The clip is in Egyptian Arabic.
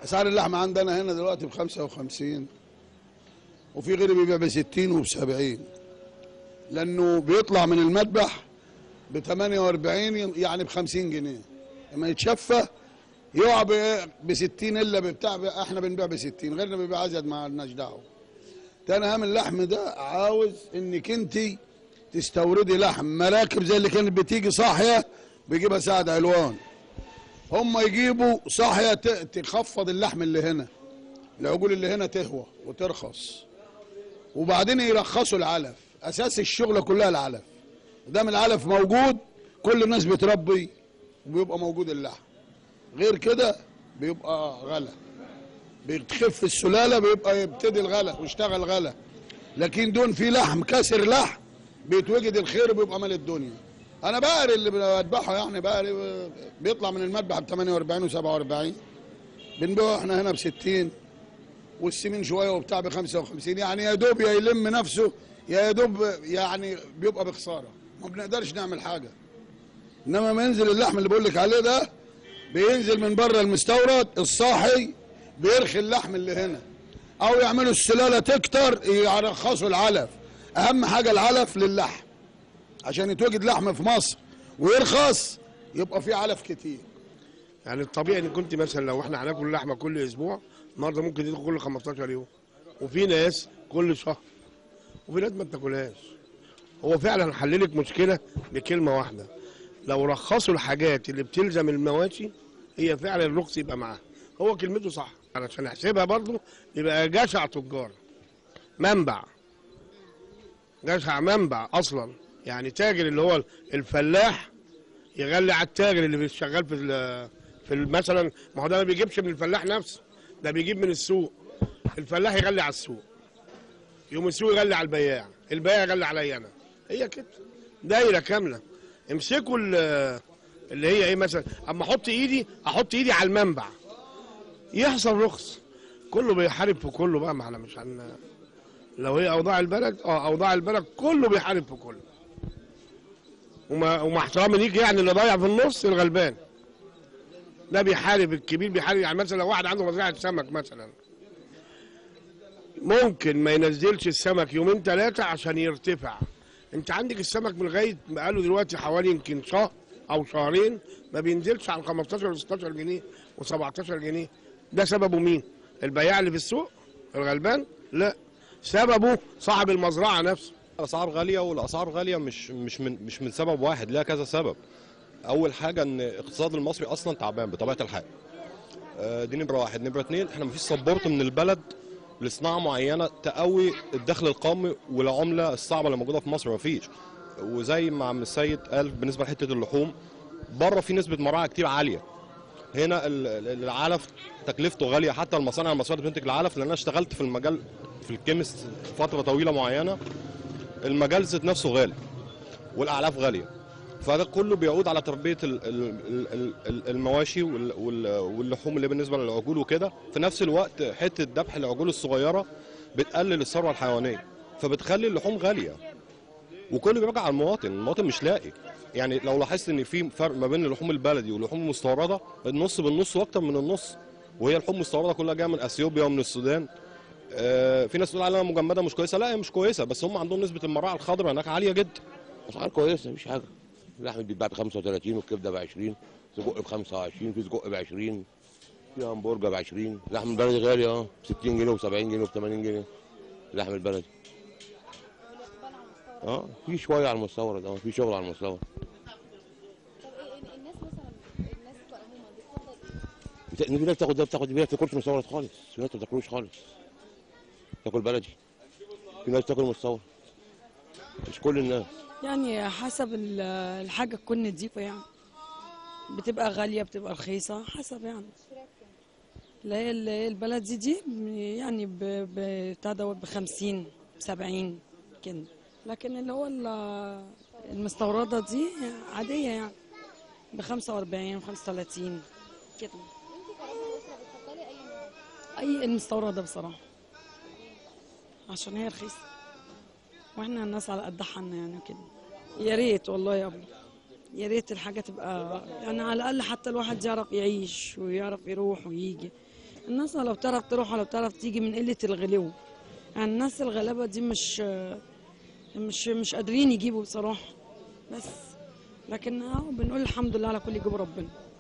اسعار اللحمه عندنا هنا دلوقتي ب 55 وفي غيري بيبيع ب 60 وب 70 لانه بيطلع من المذبح ب 48 يعني ب 50 جنيه لما يتشفى يقع ب 60 الا بتاع احنا بنبيع ب 60 غيرنا بيبيع ازيد ما لناش دعوه تاني اهم اللحم ده عاوز انك انت تستوردي لحم مراكب زي اللي كانت بتيجي صاحيه بيجيبها سعد علوان هم يجيبوا صاحيه ت- تخفض اللحم اللي هنا العجول اللي هنا تهوى وترخص وبعدين يرخصوا العلف اساس الشغله كلها العلف دام العلف موجود كل الناس بتربي وبيبقى موجود اللحم غير كده بيبقى غلا بتخف السلاله بيبقى يبتدي الغلا ويشتغل غلا لكن دون في لحم كسر لحم بيتوجد الخير وبيبقى مال الدنيا انا بقري اللي بذبحه يعني بقري بيطلع من المذبح ب 48 و47 بنبيعه احنا هنا ب 60 والسمين شويه وبتاع ب 55 يعني يا دوب يا يلم نفسه يا يا دوب يعني بيبقى بخساره ما بنقدرش نعمل حاجه انما ما ينزل اللحم اللي بقول لك عليه ده بينزل من بره المستورد الصاحي بيرخي اللحم اللي هنا او يعملوا السلاله تكتر يرخصوا العلف اهم حاجه العلف للحم عشان يتوجد لحم في مصر ويرخص يبقى في علف كتير يعني الطبيعي ان كنت مثلا لو احنا هناكل لحمه كل اسبوع النهارده ممكن تاكل كل 15 يوم وفي ناس كل شهر وفي ناس ما بتاكلهاش هو فعلا حللك مشكله بكلمه واحده لو رخصوا الحاجات اللي بتلزم المواشي هي فعلا الرخص يبقى معاها هو كلمته صح علشان نحسبها برضه يبقى جشع تجار منبع جشع منبع اصلا يعني تاجر اللي هو الفلاح يغلي على التاجر اللي شغال في ال- في ال- مثلا ما هو ده ما بيجيبش من الفلاح نفسه ده بيجيب من السوق الفلاح يغلي على السوق يوم السوق يغلي على البياع البياع يغلي عليا انا هي كده دايره كامله امسكوا ال- اللي هي ايه مثلا اما احط ايدي احط ايدي على المنبع يحصل رخص كله بيحارب في كله بقى ما احنا مش هن لو هي اوضاع البلد اه اوضاع البلد كله بيحارب في كله وما ومع احترامي ليك يعني اللي ضايع في النص الغلبان ده بيحارب الكبير بيحارب يعني مثلا لو واحد عنده مزرعه سمك مثلا ممكن ما ينزلش السمك يومين ثلاثه عشان يرتفع انت عندك السمك من لغايه بقاله دلوقتي حوالي يمكن شهر او شهرين ما بينزلش عن 15 و 16 جنيه و17 جنيه ده سببه مين؟ البياع اللي في السوق الغلبان؟ لا سببه صاحب المزرعه نفسه الاسعار غاليه والاسعار غاليه مش مش من مش من سبب واحد ليها كذا سبب اول حاجه ان الاقتصاد المصري اصلا تعبان بطبيعه الحال آه، دي نمره واحد نمره اتنين احنا مفيش سبورت من البلد لصناعه معينه تقوي الدخل القومي والعمله الصعبه اللي موجوده في مصر مفيش وزي ما عم السيد قال بالنسبه لحته اللحوم بره في نسبه مراعي كتير عاليه هنا ال- ال- العلف تكلفته غاليه حتى المصانع المصريه اللي بتنتج العلف لان انا اشتغلت في المجال في الكيمست فتره طويله معينه المجال ذات نفسه غالي والاعلاف غاليه فده كله بيعود على تربيه ال- ال- ال- ال- المواشي وال- وال- واللحوم اللي بالنسبه للعجول وكده في نفس الوقت حته ذبح العجول الصغيره بتقلل الثروه الحيوانيه فبتخلي اللحوم غاليه وكله بيراجع على المواطن المواطن مش لاقي يعني لو لاحظت ان في فرق ما بين اللحوم البلدي واللحوم المستورده النص بالنص واكتر من النص وهي اللحوم المستورده كلها جايه من اثيوبيا ومن السودان آه، في ناس تقول عليها مجمده مش كويسه لا هي مش كويسه بس هم عندهم نسبه المراعي الخضراء هناك عاليه جدا اسعار كويسه مفيش حاجه اللحم بيتباع ب 35 والكبده ب 20 سجق ب 25 في سجق ب 20 في همبرجر ب 20 لحم البلدي غالي اه ب 60 جنيه و70 جنيه و80 جنيه اللحم البلدي اه في شويه على المستورد اه في شغل على المستورد طب ايه إيه الناس مثلا الناس عموما بتفضل ايه؟ بت- في ناس تاخد ده بتاخد دي ما بتاكلش مستورد خالص في ناس ما بتاكلوش خالص تاكل بلدي في ناس تاكل مستورد مش كل الناس يعني حسب ال- الحاجة تكون نضيفة يعني بتبقى غالية بتبقى رخيصة حسب يعني لا هي ال- البلدي دي يعني ب- ب- بتاع دوت بخمسين بسبعين كده لكن اللي هو ال- المستوردة دي عادية يعني بخمسة وأربعين وخمسة وتلاتين كده انت كرامه الاسره بتفضلي اي نوع؟ أي المستوردة بصراحة عشان هي رخيصة واحنا الناس على قد حالنا يعني كده يا ريت والله يا ابني يا ريت الحاجة تبقى يعني على الأقل حتى الواحد يعرف يعيش ويعرف يروح ويجي الناس لو بتعرف تروح لو بتعرف تيجي من قلة الغلو يعني الناس الغلابة دي مش مش مش قادرين يجيبوا بصراحة بس لكن اهو بنقول الحمد لله على كل يجيب ربنا